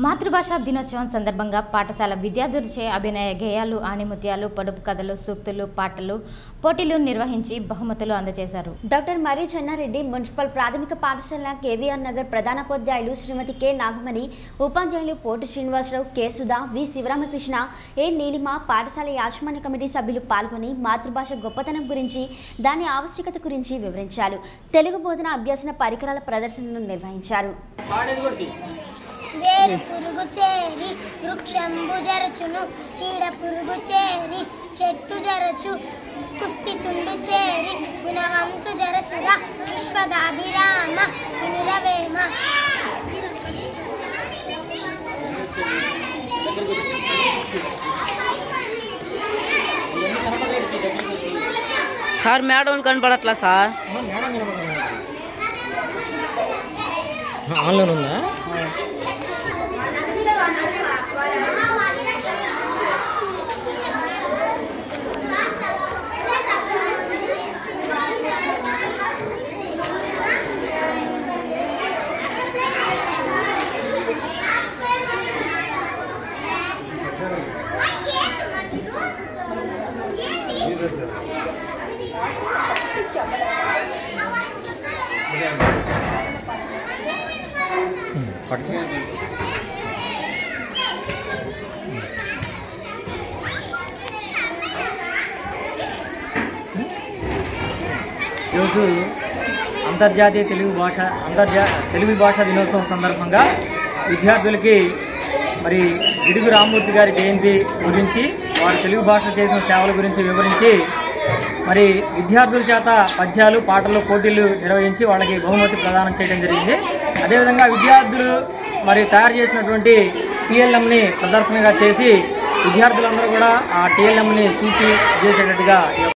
మాతృభాష దినోత్సవం సందర్భంగా పాఠశాల విద్యార్థులచే అభినయ గేయాలు ఆణిముత్యాలు పొడుపు కథలు సూక్తులు పాటలు పోటీలు నిర్వహించి బహుమతులు అందజేశారు డాక్టర్ మర్రి చెన్నారెడ్డి మున్సిపల్ ప్రాథమిక పాఠశాల కేవీఆర్ నగర్ ప్రధానోపాధ్యాయులు శ్రీమతి కె నాగమణి ఉపాధ్యాయులు Potu Srinivasarao K Sudha V Sivaramakrishna A Neelima పాఠశాల యాజమాన్య కమిటీ సభ్యులు పాల్గొని మాతృభాష గొప్పతనం గురించి దాని ఆవశ్యకత గురించి వివరించారు తెలుగు బోధన అభ్యసన పరికరాల ప్రదర్శనను నిర్వహించారు వేరు పురుగు చేరి వృక్షంబు జరచును చీడ పురుగు చేరి చెట్టు జరచు కుస్తి తుండు చేరి గుణవంతు జరచురా విశ్వదాభిరామ వినురవేమ సార్ మేడం కనపడట్లా సార్ ఆన్లైన్ ఉందా పట్టుకో ఈరోజు అంతర్జాతీయ తెలుగు భాష అంతర్జా తెలుగు భాష దినోత్సవం సందర్భంగా విద్యార్థులకి మరి గిడుగు రామ్మూర్తి గారి జయంతి గురించి వారు తెలుగు భాష చేసిన సేవల గురించి వివరించి మరి విద్యార్థుల చేత పద్యాలు పాటలు పోటీలు నిర్వహించి వాళ్ళకి బహుమతి ప్రదానం చేయడం జరిగింది అదేవిధంగా విద్యార్థులు మరి తయారు చేసినటువంటి టీఎల్ఎంని ప్రదర్శనగా చేసి విద్యార్థులందరూ కూడా ఆ టీఎల్ఎంని చూసి చేసేటట్టుగా ఈ యొక్క